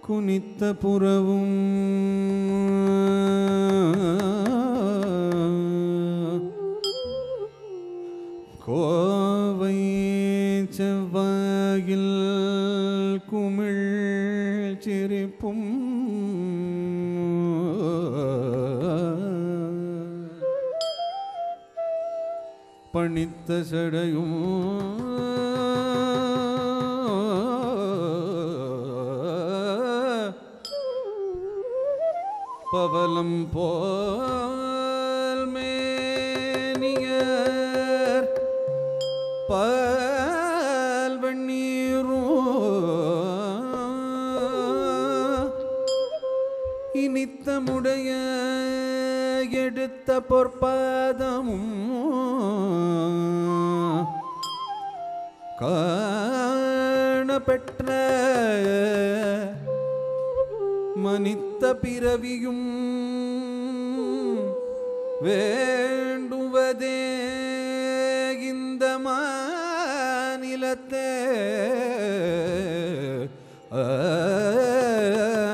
குனித்த புறவும் கோவை செவ்வாயில் குமிழ் சிரிப்பும் பணித்த சடையும் பவலம் போல் மேனியர் பால் வெண்ணீரும் இனித்தமுடைய எடுத்த பொற்பாதமும் காணப்பெற்ற மனித்த பிறவியும் வேண்டுவதே இந்த மாநிலத்தே ஆ